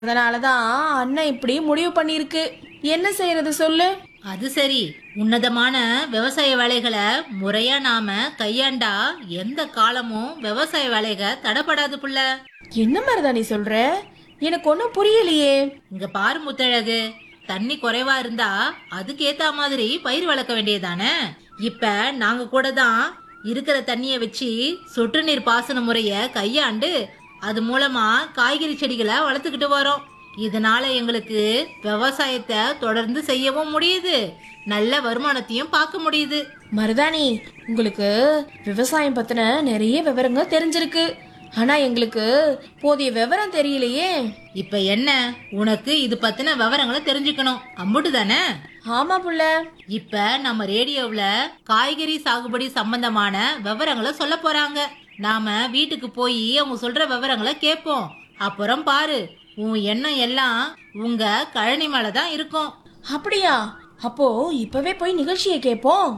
அதனாலதான் அண்ணன் இப்படி முடிவு பண்ணிருக்கு என்ன செய்யறது சொல்லு அது சரி உன்னதமான விவசாய வேலைகளை முறையா நாம கையாண்டா எந்த காலமும் விவசாய வேலைக தடப்படாது புள்ள என்ன மாதிரிதான் நீ சொல்ற எனக்கு ஒன்றும் புரியலையே இங்க பாரு முத்தழகு தண்ணி குறைவா இருந்தா அதுக்கு ஏத்த மாதிரி பயிர் வளர்க்க வேண்டியதானே இப்ப நாங்க கூட தான் இருக்கிற தண்ணிய வச்சு சொட்டு நீர் பாசன முறைய கையாண்டு அது மூலமா காய்கறி செடிகளை வளர்த்துக்கிட்டு வரோம் இதனால எங்களுக்கு விவசாயத்தை தொடர்ந்து செய்யவும் முடியுது நல்ல வருமானத்தையும் பார்க்க முடியுது மருதாணி உங்களுக்கு விவசாயம் பத்தின நிறைய விவரங்க தெரிஞ்சிருக்கு ஆனா எங்களுக்கு போதிய விவரம் தெரியலையே இப்ப என்ன உனக்கு இது பத்தின விவரங்களை தெரிஞ்சுக்கணும் அம்புட்டு தானே ஆமா புள்ள இப்ப நம்ம ரேடியோவுல காய்கறி சாகுபடி சம்பந்தமான விவரங்களை சொல்ல போறாங்க நாம வீட்டுக்கு போய் அவங்க சொல்ற விவரங்களை கேட்போம் அப்புறம் பாரு உன் எண்ணம் எல்லாம் உங்க கழனி மேல தான் இருக்கும் அப்படியா அப்போ இப்பவே போய் நிகழ்ச்சியை கேட்போம்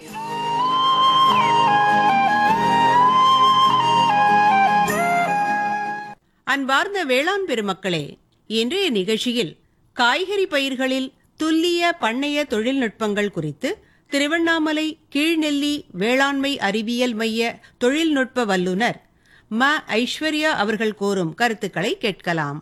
அன்பார்ந்த வேளாண் பெருமக்களே இன்றைய நிகழ்ச்சியில் காய்கறி பயிர்களில் துல்லிய பண்ணைய தொழில்நுட்பங்கள் குறித்து திருவண்ணாமலை கீழ்நெல்லி வேளாண்மை அறிவியல் மைய தொழில்நுட்ப வல்லுனர் ம ஐஸ்வர்யா அவர்கள் கூறும் கருத்துக்களை கேட்கலாம்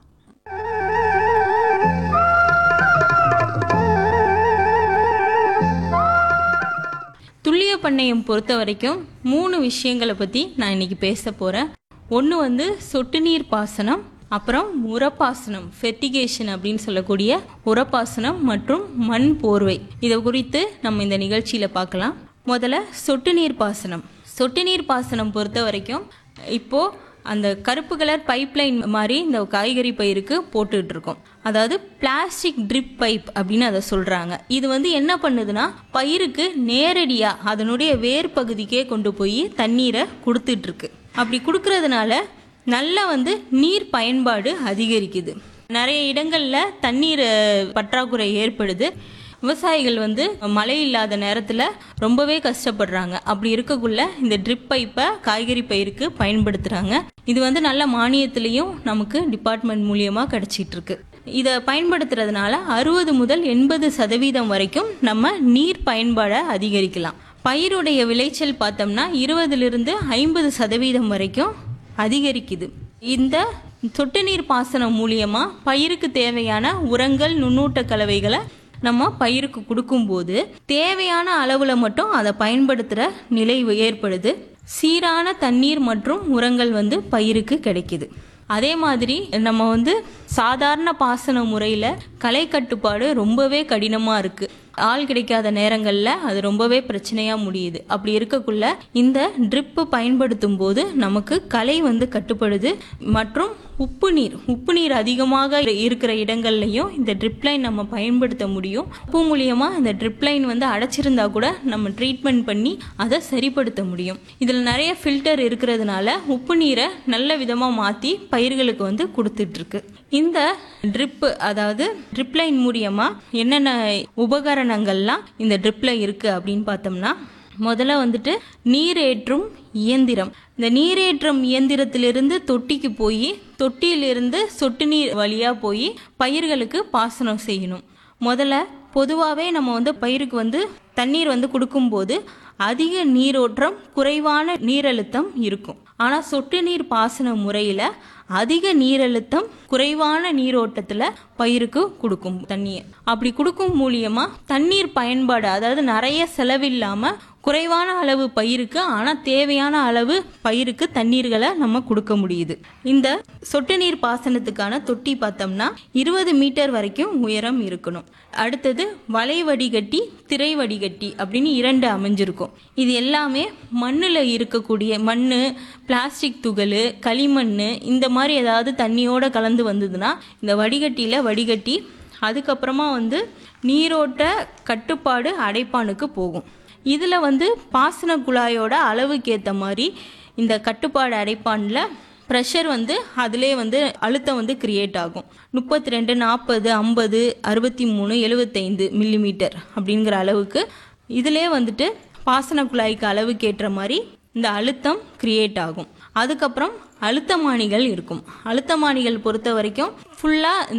துல்லிய பண்ணையம் பொறுத்த வரைக்கும் மூணு விஷயங்களை பற்றி நான் இன்னைக்கு பேச போகிறேன் ஒன்று வந்து சொட்டு நீர் பாசனம் அப்புறம் உரப்பாசனம் ஃபெர்டிகேஷன் அப்படின்னு சொல்லக்கூடிய உரப்பாசனம் மற்றும் மண் போர்வை இதை குறித்து நம்ம இந்த நிகழ்ச்சியில் பார்க்கலாம் முதல்ல சொட்டு நீர் பாசனம் சொட்டு நீர் பாசனம் பொறுத்த வரைக்கும் இப்போது அந்த கருப்பு கலர் பைப்லைன் மாதிரி இந்த காய்கறி பயிருக்கு போட்டுட்டு இருக்கோம் அதாவது பிளாஸ்டிக் ட்ரிப் பைப் அப்படின்னு அதை சொல்றாங்க இது வந்து என்ன பண்ணுதுன்னா பயிருக்கு நேரடியா அதனுடைய வேர் பகுதிக்கே கொண்டு போய் தண்ணீரை கொடுத்துட்டு இருக்கு அப்படி கொடுக்கறதுனால நல்லா வந்து நீர் பயன்பாடு அதிகரிக்குது நிறைய இடங்கள்ல தண்ணீர் அஹ், பற்றாக்குறை ஏற்படுது விவசாயிகள் வந்து மழை இல்லாத நேரத்தில் ரொம்பவே கஷ்டப்படுறாங்க அப்படி இருக்கக்குள்ள இந்த ட்ரிப் பைப்பை காய்கறி பயிருக்கு பயன்படுத்துகிறாங்க இது வந்து நல்ல மானியத்திலையும் நமக்கு டிபார்ட்மெண்ட் மூலியமாக கிடைச்சிட்டு இருக்கு இதை பயன்படுத்துறதுனால அறுபது முதல் எண்பது சதவீதம் வரைக்கும் நம்ம நீர் பயன்பாடை அதிகரிக்கலாம் பயிருடைய விளைச்சல் பார்த்தோம்னா இருபதிலிருந்து ஐம்பது சதவீதம் வரைக்கும் அதிகரிக்குது இந்த சொட்டு நீர் பாசனம் மூலியமா பயிருக்கு தேவையான உரங்கள் நுண்ணூட்ட கலவைகளை நம்ம பயிருக்கு கொடுக்கும்போது தேவையான அளவுல மட்டும் அதை பயன்படுத்துகிற நிலை ஏற்படுது சீரான தண்ணீர் மற்றும் உரங்கள் வந்து பயிருக்கு கிடைக்குது அதே மாதிரி நம்ம வந்து சாதாரண பாசன முறையில் களை கட்டுப்பாடு ரொம்பவே கடினமாக இருக்கு ஆள் கிடைக்காத நேரங்களில் அது ரொம்பவே பிரச்சனையாக முடியுது அப்படி இருக்கக்குள்ள இந்த ட்ரிப்பு பயன்படுத்தும் போது நமக்கு களை வந்து கட்டுப்படுது மற்றும் உப்பு நீர் உப்பு நீர் அதிகமாக இருக்கிற இடங்கள்லையும் இந்த ட்ரிப் லைன் நம்ம பயன்படுத்த முடியும் உப்பு மூலியமா இந்த ட்ரிப் லைன் வந்து அடைச்சிருந்தா கூட நம்ம ட்ரீட்மெண்ட் பண்ணி அதை சரிப்படுத்த முடியும் இதில் நிறைய ஃபில்டர் இருக்கிறதுனால உப்பு நீரை நல்ல விதமாக மாற்றி பயிர்களுக்கு வந்து கொடுத்துட்டு இருக்கு இந்த ட்ரிப்பு அதாவது ட்ரிப் லைன் மூலியமா என்னென்ன உபகரணங்கள்லாம் இந்த ட்ரிப்ல இருக்கு அப்படின்னு பார்த்தோம்னா முதல்ல வந்துட்டு நீரேற்றும் இயந்திரம் இந்த நீரேற்றும் இயந்திரத்திலிருந்து தொட்டிக்கு போய் தொட்டியிலிருந்து சொட்டு நீர் வழியா போய் பயிர்களுக்கு பாசனம் செய்யணும் முதல்ல பொதுவாகவே நம்ம வந்து பயிருக்கு வந்து தண்ணீர் வந்து கொடுக்கும்போது அதிக நீரோட்டம் குறைவான நீரழுத்தம் இருக்கும் ஆனால் சொட்டு நீர் பாசன முறையில் அதிக நீரழுத்தம் குறைவான நீரோட்டத்தில் பயிருக்கு கொடுக்கும் தண்ணியை அப்படி கொடுக்கும் மூலியமா தண்ணீர் பயன்பாடு அதாவது நிறைய செலவில்லாமல் குறைவான அளவு பயிருக்கு ஆனால் தேவையான அளவு பயிருக்கு தண்ணீர்களை நம்ம கொடுக்க முடியுது இந்த சொட்டு நீர் பாசனத்துக்கான தொட்டி பார்த்தோம்னா இருபது மீட்டர் வரைக்கும் உயரம் இருக்கணும் அடுத்தது வலை வடிகட்டி திரை வடிகட்டி அப்படின்னு இரண்டு அமைஞ்சிருக்கும் இது எல்லாமே மண்ணில் இருக்கக்கூடிய மண் பிளாஸ்டிக் துகள் களிமண் இந்த மாதிரி ஏதாவது தண்ணியோட கலந்து வந்ததுன்னா இந்த வடிகட்டியில் வடிகட்டி அதுக்கப்புறமா வந்து நீரோட்ட கட்டுப்பாடு அடைப்பானுக்கு போகும் இதில் வந்து பாசன குழாயோட அளவுக்கு ஏற்ற மாதிரி இந்த கட்டுப்பாடு அடைப்பானில் ப்ரெஷர் வந்து அதிலே வந்து அழுத்தம் வந்து கிரியேட் ஆகும் முப்பத்தி ரெண்டு நாற்பது ஐம்பது அறுபத்தி மூணு எழுபத்தைந்து மில்லிமீட்டர் அப்படிங்கிற அளவுக்கு இதிலே வந்துட்டு பாசன குழாய்க்கு அளவுக்கு ஏற்ற மாதிரி இந்த அழுத்தம் கிரியேட் ஆகும் அதுக்கப்புறம் அழுத்தமானிகள் இருக்கும் அழுத்தமானிகள் பொறுத்த வரைக்கும் ஃபுல்லாக